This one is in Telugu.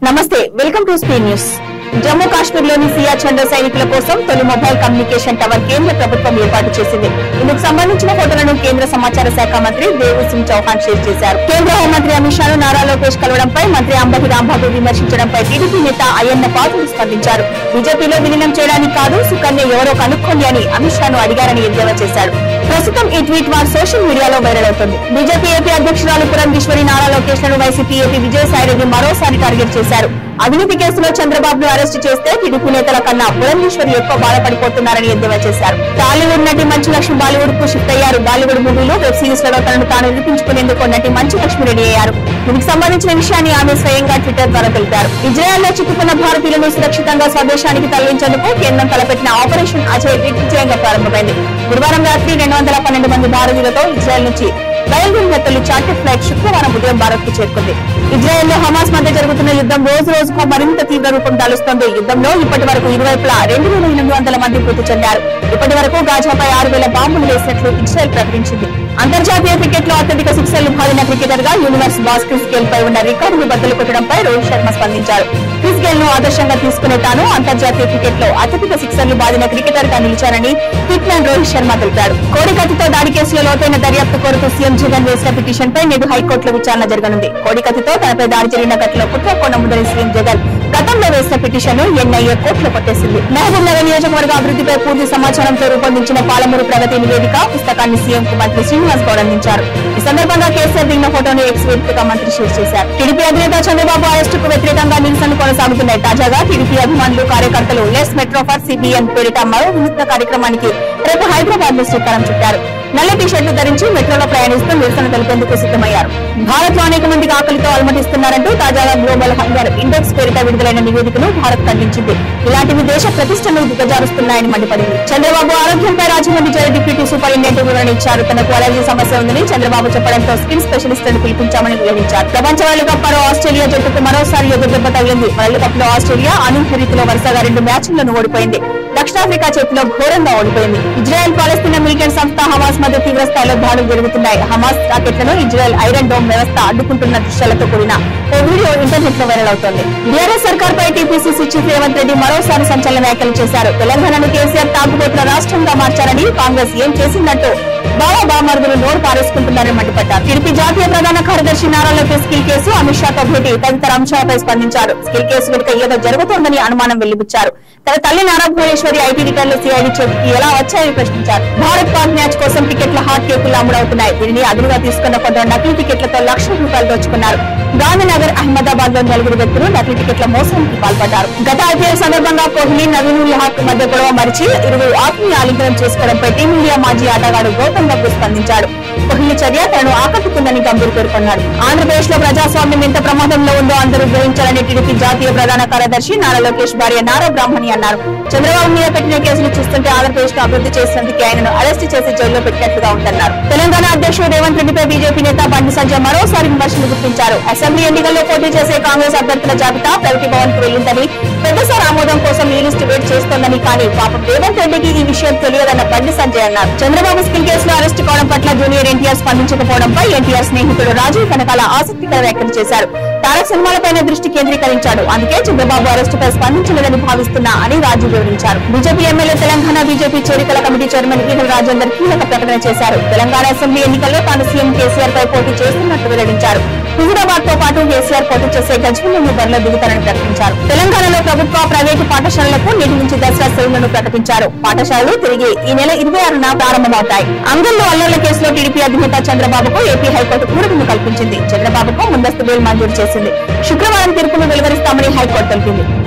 నమస్తే వెల్కమ్ టు స్పీ న్యూస్ జమ్మూ కాశ్మీర్ లోని సియాచండ సైనికుల కోసం తొలి మొబైల్ కమ్యూనికేషన్ టవర్ కేంద్ర ప్రభుత్వం ఏర్పాటు చేసింది ఇందుకు సంబంధించిన ఫోటోలను కేంద్ర సమాచార శాఖ మంత్రి దేవు సింగ్ చౌహాన్ షేర్ చేశారు కేంద్ర హోంమంత్రి అమిత్ షాను నారా లోకేష్ కలవడంపై మంత్రి అంబటి రాంబాబు విమర్శించడంపై టీడీపీ నేత అయ్యన్న పాత్రుడు స్పందించారు బీజేపీలో విలీనం చేయడానికి కాదు సుకన్య ఎవరో కనుక్కోండి అని అమిత్ షాను అడిగారని ఎద్దేవా చేశారు ప్రస్తుతం ఈ ట్వీట్ వార్ సోషల్ మీడియాలో వైరల్ అవుతుంది బీజేపీ ఏపీ అధ్యక్షురాలు పురంధీశ్వరి నారా లోకేష్ లను వైసీపీ ఏపీ విజయసాయిరెడ్డి మరోసారి టార్గెట్ చేశారు అవినీతి కేసులో చంద్రబాబును అరెస్టు చేస్తే టీడీపీ నేతల కన్నా పురంధీశ్వరి ఎక్కువ బాధపడిపోతున్నారని ఎద్దేవా చేశారు టాలీవుడ్ నటి మంచు లక్ష్మి బాలీవుడ్ కు షిఫ్ట్ అయ్యారు బాలీవుడ్ మూవీలో వెబ్ సిరీస్ లలో తనను తాను నిరూపించుకునేందుకు నటి మంచు లక్ష్మి రెడీ అయ్యారు దీనికి సంబంధించిన విషయాన్ని ఆమె స్వయంగా ట్విట్టర్ ద్వారా తెలిపారు ఇజ్రాయెల్లో చిక్కుకున్న భారతీయులను సురక్షితంగా స్వదేశానికి తరలించేందుకు కేంద్రం తలపెట్టిన ఆపరేషన్ అజయ్ దిగ్విజయంగా ప్రారంభమైంది గురువారం రాత్రి రెండు వందల పన్నెండు మంది భారతీయులతో ఇజ్రాయెల్ నుంచి బయలుదేరిన తొలి చార్టర్ ఫ్లైట్ శుక్రవారం ఉదయం భారత్ కు చేరుకుంది ఇజ్రాయెల్ లో హమాస్ మధ్య జరుగుతున్న యుద్ధం రోజు రోజుకు మరింత తీవ్ర రూపం దాలుస్తోంది యుద్ధంలో ఇప్పటి వరకు ఇరువైపులా రెండు వేల ఎనిమిది వందల మంది మృతి చెందారు ఇప్పటి వరకు గాజాపై ఆరు వేల బాంబులు వేసినట్లు ఇజ్రాయెల్ ప్రకటించింది అంతర్జాతీయ క్రికెట్ లో అత్యధిక సిక్సర్లు బాదిన క్రికెటర్ గా యూనివర్స్ బాస్ క్రిస్ గేల్ పై ఉన్న రికార్డును బద్దలు కొట్టడంపై రోహిత్ శర్మ స్పందించారు క్రిస్ గేల్ ను ఆదర్శంగా తీసుకునే తాను అంతర్జాతీయ క్రికెట్ లో అత్యధిక సిక్సర్లు బాదిన క్రికెటర్ గా నిలిచారని హిట్ మ్యాన్ రోహిత్ శర్మ తెలిపారు కోడికత్తితో దాడి కేసులో లోతైన దర్యాప్తు కోరుతూ సీఎం జగన్ వేసిన పిటిషన్ పై నేడు హైకోర్టులో విచారణ జరగనుంది కోడికత్తితో తనపై దాడి జరిగిన ఘటనలో కుట్ర కోణముందని సీఎం జగన్ గతంలో వేసిన పిటిషన్ ను ఎన్ఐఏ కోర్టులో కొట్టేసింది మహబూబ్ నగర్ నియోజకవర్గ అభివృద్ధిపై పూర్తి సమాచారంతో రూపొందించిన పాలమూరు ప్రగతి నివేదిక పుస్తకాన్ని సీఎం కు మంత్రి శ్రీనివాస్ గౌడ్ అందించారు ఈ సందర్భంగా కేసీఆర్ దిగిన ఫోటోను ఎక్స్ వేదికగా మంత్రి షేర్ చేశారు టీడీపీ అధినేత చంద్రబాబు అరెస్టుకు వ్యతిరేకంగా నిరసనలు కొనసాగుతున్నాయి తాజాగా టీడీపీ అభిమానులు కార్యకర్తలు లెస్ మెట్రో ఫర్ సిబిఎన్ పేరిట మరో వినూత్న కార్యక్రమానికి రేపు హైదరాబాద్ లో శ్రీకారం చుట్టారు నల్ల టీ షర్ట్లు ధరించి మెట్రోలో ప్రయాణిస్తూ నిరసన తెలిపేందుకు సిద్దమయ్యారు భారత్ లో అనేక మందికి ఆకలితో అలమటిస్తున్నారంటూ తాజాగా గ్లోబల్ హంగర్ ఇండెక్స్ పేరిట విడుదలైన నివేదికను భారత్ ఖండించింది ఇలాంటివి దేశ ప్రతిష్టను దిగజారుస్తున్నాయని మండిపడింది చంద్రబాబు ఆరోగ్యంపై రాజమండ్రి జిల్లా డిప్యూటీ సూపరింటెండెంట్ వివరణ ఇచ్చారు తనకు అలర్జీ సమస్య ఉందని చంద్రబాబు చెప్పడంతో స్కిన్ స్పెషలిస్టులను పిలిపించామని వెల్లడించారు ప్రపంచ వరల్డ్ కప్ మరో ఆస్ట్రేలియా జట్టుకు మరోసారి ఎదురుదెబ్బ తగిలింది వరల్డ్ కప్ లో ఆస్ట్రేలియా అనూహ్య రీతిలో వరుసగా రెండు మ్యాచ్లను ఓడిపోయింది దక్షిణాఫ్రికా చేతిలో ఘోరంగా ఓడిపోయింది ఇజ్రాయెల్ పాలస్తీనా మిలిటెంట్ సంస్థ హమాస్ మధ్య తీవ్ర స్థాయిలో దాడులు జరుగుతున్నాయి హమాస్ రాకెట్లను ఇజ్రాయెల్ ఐరన్ డోమ్ వ్యవస్థ అడ్డుకుంటున్న దృశ్యాలతో కూడిన ఓ వీడియో ఇంటర్నెట్ లో వైరల్ అవుతోంది బీఆర్ఎస్ సర్కార్ పై టీపీసీసీ చీఫ్ రేవంత్ రెడ్డి మరోసారి సంచలన వ్యాఖ్యలు చేశారు తెలంగాణను కేసీఆర్ తాగుబోతుల రాష్ట్రంగా మార్చారని కాంగ్రెస్ ఏం చేసిందంటూ బాబా బామర్దులు నోరు పారేసుకుంటున్నారని మండిపడ్డారు టీడీపీ జాతీయ ప్రధాన కార్యదర్శి నారా లోకేష్ స్కిల్ కేసు అమిత్ షాతో భేటీ తదితర అంశాలపై స్పందించారు స్కిల్ కేసు వెనుక ఏదో జరుగుతోందని అనుమానం వెల్లిబుచ్చారు తన తల్లి నారా భువనేశ్వరి ఐటీ రిటర్న్లు సిఐడి చేతికి ఎలా వచ్చాయని ప్రశ్నించారు భారత్ పాక్ మ్యాచ్ కోసం టికెట్ల హాట్ కేకులు అమ్ముడవుతున్నాయి దీనిని అదునుగా తీసుకున్న కొందరు నకిలీ టికెట్లతో లక్షల రూపాయలు దోచుకున్నారు గాంధీనగర్ అహ్మదాబాద్ లో నలుగురు వ్యక్తులు నకిలీ టికెట్ల మోసానికి పాల్పడ్డారు గత ఐపీఎల్ సందర్భంగా కోహ్లీ నవీన్ ఉల్ హక్ మధ్య గొడవ మరిచి ఇరువురు ఆత్మీయ ఆలింగనం చేసుకోవడంపై టీమిండియా మాజీ ఆటగాడు గౌతమ్ గంభీర్ స్పందించాడు కోహ్లీ చర్య తనను ఆకట్టుకుందని గంభీర్ పేర్కొన్నాడు ఆంధ్రప్రదేశ్ లో ప్రజాస్వామ్యం ఎంత ప్రమాదంలో ఉందో అందరూ గ్రహించాలని టీడీపీ జాతీయ ప్రధాన కార్యదర్శి నారా లోకేష్ భార్య నారా బ్రాహ్మణి అన్నారు చంద్రబాబు మీద పెట్టిన కేసులు చూస్తుంటే ఆంధ్రప్రదేశ్ ను అభివృద్ధి చేసినందుకు ఆయనను అరెస్ట్ చేసి జైల్లో పెట్టినట్లుగా ఉందన్నారు తెలంగాణ అధ్యక్షుడు రేవంత్ రెడ్డిపై బీజేపీ నేత బండి సంజయ్ మరోసారి విమర్శలు గుర్తించారు అసెంబ్లీ ఎన్నికల్లో పోటీ చేసే కాంగ్రెస్ అభ్యర్థుల జాబితా ప్రగతి భవన్ కు వెళ్లిందని పెద్దసారి ఆమోదం కోసం ఈ లిస్టు వెయిట్ చేస్తోందని కానీ పాపం రేవంత్ రెడ్డికి ఈ విషయం తెలియదన్న బండి సంజయ్ అన్నారు చంద్రబాబు స్కిల్ కేసులో అరెస్ట్ కావడం పట్ల జూనియర్ ఎన్టీఆర్ స్పందించకపోవడంపై ఎన్టీఆర్ స్నేహితుడు రాజీవ్ కనకాల ఆసక్తికర వ్యాఖ్యలు చేశారు తారక్ సినిమాలపైన దృష్టి కేంద్రీకరించాడు అందుకే చంద్రబాబు అరెస్టుపై స్పందించలేదని భావిస్తున్నా అని రాజు వివరించారు బీజేపీ ఎమ్మెల్యే తెలంగాణ బీజేపీ చేరికల కమిటీ చైర్మన్ ఈటల రాజేందర్ కీలక ప్రకటన చేశారు తెలంగాణ అసెంబ్లీ ఎన్నికల్లో తాను సీఎం కేసీఆర్ పై పోటీ చేస్తున్నట్టు వెల్లడించారు హుజురాబాద్ తో పాటు కేసీఆర్ పోటీ చేసే గజ్వెల్లను బరిలో దిగుతారని ప్రకటించారు తెలంగాణలో ప్రభుత్వ ప్రైవేటు పాఠశాలలకు నేటి నుంచి దసరా సెలవులను ప్రకటించారు పాఠశాలలు తిరిగి ఈ నెల ఇరవై ఆరున ప్రారంభమవుతాయి అంగంలో అల్లర్ల కేసులో టీడీపీ అధినేత చంద్రబాబుకు ఏపీ హైకోర్టు ఊరటను కల్పించింది చంద్రబాబుకు ముందస్తు బెయిల్ మంజూరు చేసింది శుక్రవారం తీర్పును వెలువరిస్తామని హైకోర్టు తెలిపింది